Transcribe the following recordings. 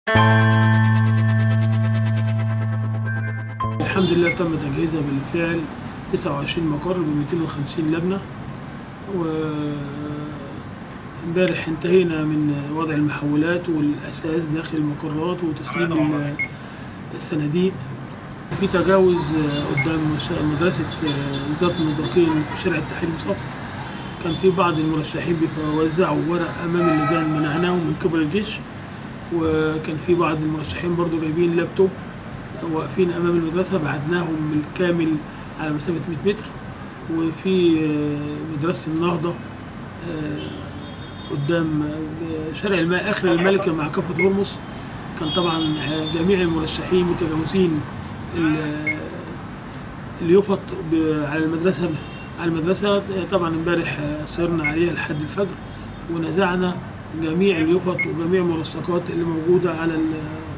الحمد لله تم تجهيزها بالفعل 29 مقر ب 250 لجنة و امبارح انتهينا من وضع المحولات والأساس داخل المقرات وتسليم ال- الصناديق في تجاوز قدام مش- مدرسة وزارة المدركين في شارع التحرير مصطفى كان في بعض المرشحين بيوزعوا ورق أمام اللجان منعناهم من قبل الجيش وكان في بعض المرشحين برضو جايبين لابتوب واقفين امام المدرسه بعدناهم بالكامل على مسافه 100 متر وفي آه، مدرسه النهضه آه، قدام آه، شارع الماء اخر الملكه مع كفر هرمس كان طبعا آه، جميع المرشحين متجاوزين ال- اليفط ب- على المدرسه على المدرسه طبعا امبارح آه، سهرنا عليها لحد الفجر ونزعنا جميع اليفط وجميع الملصقات اللي موجوده على ال-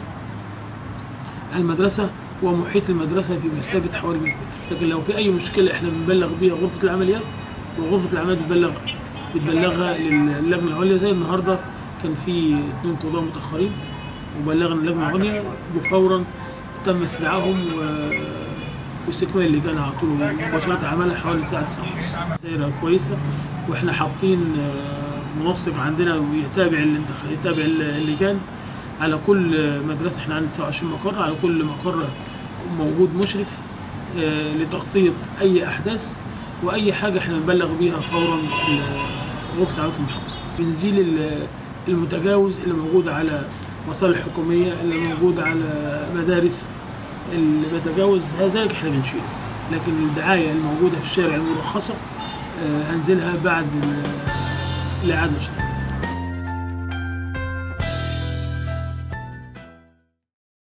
على المدرسة ومحيط المدرسة في مسافة حوالي 100 متر لكن لو في أي مشكلة إحنا بنبلغ بيها غرفة العمليات وغرفة العمليات بتبلغ بتبلغها للجنة العليا زي النهاردة كان في اتنين قضاة متأخرين وبلغنا اللجنة العليا وفورا تم استدعائهم و... واستكمال اللجان على طول مباشرة عملها حوالي الساعة 9 ونص سيرة كويسة واحنا حاطين آه، منسق عندنا ويتابع الانتخ... يتابع اللجان على كل مدرسة احنا عندنا 29 مقر على كل مقر موجود مشرف آه، لتغطية أي أحداث وأي حاجة احنا نبلغ بيها فورا ال- غرفة عملية المحافظة بنزيل ال- المتجاوز اللي موجود على مصالح حكومية اللي موجود على مدارس المتجاوز ذلك احنا بنشيله لكن الدعاية الموجودة في الشارع المرخصة آه، هنزلها بعد ال- الإعادة إن شاء الله